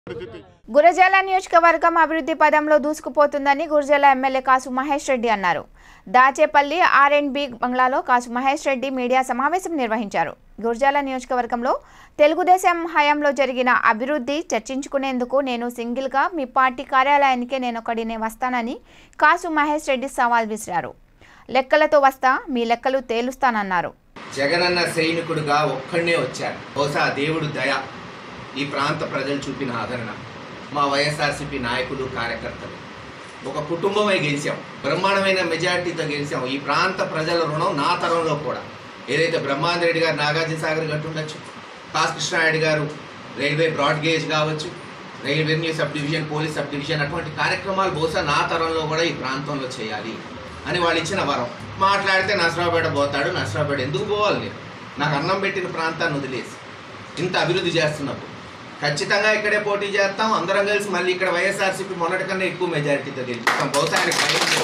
పరిస్థితి గురజాల నియోజకవర్గం అభివృద్ధి పదంలో దూసుకుపోతుందని గురజాల ఎమ్మెల్యే కాసు మహేష్ రెడ్డి అన్నారు దాచేపల్లి ఆర్ అండ్ బి బంగ్లాలో కాసు మహేష్ రెడ్డి మీడియా సమావేశం నిర్వహించారు గురజాల నియోజకవర్గంలో తెలుగుదేశం హయాంలో జరిగిన అభివృద్ధి చర్చించుకునేందుకు నేను సింగిల్గా మీ పార్టీ కార్యాలయానికే నేనొకడినే వస్తానని కాసు మహేష్ రెడ్డి సవాల్ విసిరారు లెక్కలతో వస్తా మీ లెక్కలు తేలుస్తానన్నారు జగనన్న సైనికుడుగా ఒక్కడనే వచ్చారు బహుశా దేవుడు దయ ఈ ప్రాంత ప్రజలు చూపిన ఆదరణ మా వైఎస్ఆర్సీపీ నాయకులు కార్యకర్తలు ఒక కుటుంబమై గెలిచాం బ్రహ్మాండమైన మెజార్టీతో గెలిచాం ఈ ప్రాంత ప్రజల రుణం నా తరంలో కూడా ఏదైతే బ్రహ్మాండ రెడ్డి గారు నాగార్జున సాగర్ గట్టు ఉండొచ్చు కాస్ కృష్ణారెడ్డి గారు రైల్వే బ్రాడ్ గేజ్ కావచ్చు railway revenue sub division police sub division అటువంటి కార్యక్రమాలు బహుశా నా తరంలో కూడా ఈ ప్రాంతంలో చేయాలి అని వాళ్ళు ఇచ్చిన వరం మాట్లాడితే నసరావుపేట పోతాడు నసరావుపేట ఎందుకు పోవాలి నేను నాకు అన్నం పెట్టిన ప్రాంతాన్ని వదిలేసి ఇంత అభివృద్ధి చేస్తున్నప్పుడు ఖచ్చితంగా ఇక్కడే పోటీ చేస్తాం అందరం కలిసి మళ్ళీ ఇక్కడ వైఎస్ఆర్సీపీ మొన్నటి కన్నా ఎక్కువ మెజారిటీతో గెలిపిస్తాం బహుశా ఆయనకు భయం లేదు.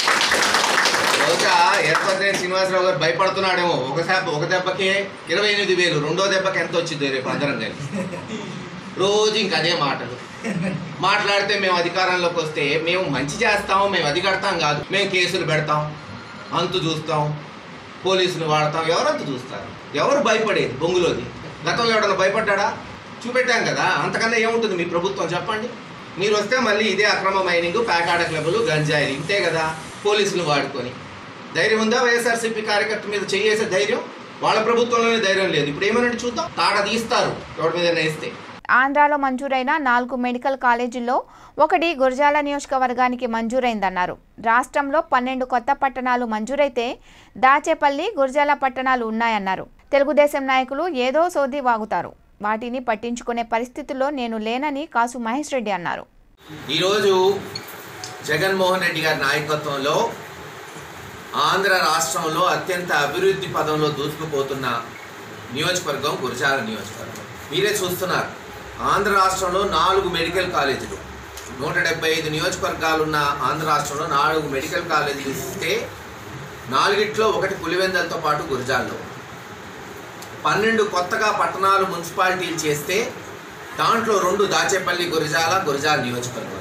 బహుశా ఏర్పడే శ్రీనివాసరావు గారు భయపడుతున్నాడేమో ఒకసారి ఒక దెబ్బకే ఇరవై ఎనిమిది వేలు రెండో దెబ్బకి ఎంత వచ్చింది రేపు అందరం కలిసి రోజు ఇంక అదే మాటలు మాట్లాడితే మేము అధికారంలోకి వస్తే మేము మంచి చేస్తాం మేము అది కడతాం కాదు మేము కేసులు పెడతాం అంతు చూస్తాం పోలీసులు వాడతాం ఎవరంతు చూస్తారు ఎవరు భయపడేది బొంగులోది గతంలో ఎవడన్నా భయపడ్డా చూపెట్టాం కదా అంతకన్నా ఏముంటుంది మీ ప్రభుత్వం చెప్పండి మీరు వస్తే మళ్ళీ ఇదే అక్రమ మైనింగ్ ప్యాకాడ క్లబ్లు గంజాయిలు ఇంతే కదా పోలీసులు వాడుకొని ధైర్యం ఉందా వైఎస్ఆర్సీపీ కార్యకర్త మీద చేసే ధైర్యం వాళ్ళ ప్రభుత్వంలోనే ధైర్యం లేదు ఇప్పుడు ఏమనంటే చూద్దాం తాడ తీస్తారు ఎవరి మీద వేస్తే ఆంధ్రాలో మంజూరైన నాలుగు మెడికల్ కాలేజీల్లో ఒకటి గురజాల నియోజకవర్గానికి మంజూరైందన్నారు రాష్ట్రంలో పన్నెండు కొత్త పట్టణాలు మంజూరైతే దాచేపల్లి గురజాల పట్టణాలు ఉన్నాయన్నారు తెలుగుదేశం నాయకులు ఏదో సోది వాగుతారు వాటిని పట్టించుకునే పరిస్థితుల్లో నేను లేనని కాసు మహేష్ రెడ్డి అన్నారు ఈరోజు జగన్మోహన్ రెడ్డి గారి నాయకత్వంలో ఆంధ్ర రాష్ట్రంలో అత్యంత అభివృద్ధి పదంలో దూసుకుపోతున్న నియోజకవర్గం గురజాల నియోజకవర్గం మీరే చూస్తున్నారు ఆంధ్ర రాష్ట్రంలో నాలుగు మెడికల్ కాలేజీలు నూట డెబ్బై ఐదు నియోజకవర్గాలు ఉన్న ఆంధ్ర రాష్ట్రంలో నాలుగు మెడికల్ కాలేజీలు ఇస్తే నాలుగిట్లో ఒకటి పులివెందలతో పాటు గురజాల్లో పన్నెండు కొత్తగా పట్టణాలు మున్సిపాలిటీలు చేస్తే దాంట్లో రెండు దాచేపల్లి గురజాల గురజాల నియోజకవర్గం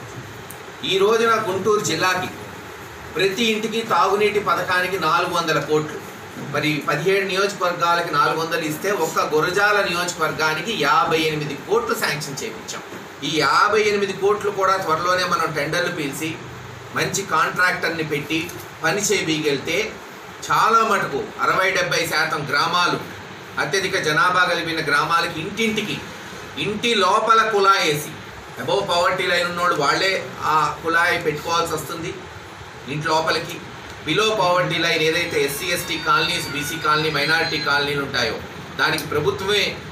ఈ రోజున గుంటూరు జిల్లాకి ప్రతి ఇంటికి తాగునీటి పథకానికి నాలుగు వందల కోట్లు మరి పదిహేడు నియోజకవర్గాలకి నాలుగు వందలు ఇస్తే ఒక్క గురజాల నియోజకవర్గానికి యాభై ఎనిమిది కోట్లు శాంక్షన్ చేయించాం ఈ యాభై ఎనిమిది కోట్లు కూడా త్వరలోనే మనం టెండర్లు పిలిచి మంచి కాంట్రాక్టర్ని పెట్టి పని చేయగలిగితే చాలా మటుకు అరవై డెబ్బై శాతం గ్రామాలు అత్యధిక జనాభా కలిగిన గ్రామాలకి ఇంటింటికి ఇంటి లోపల కుళాయి వేసి అబౌవ్ పవర్టీ లైన్ ఉన్నోళ్ళు వాళ్ళే ఆ కుళాయి పెట్టుకోవాల్సి వస్తుంది ఇంటి లోపలికి బిలో పవర్టీ లైన్ ఏదైతే SC ST colonies BC colony minority కాలనీలు ఉంటాయో దానికి ప్రభుత్వమే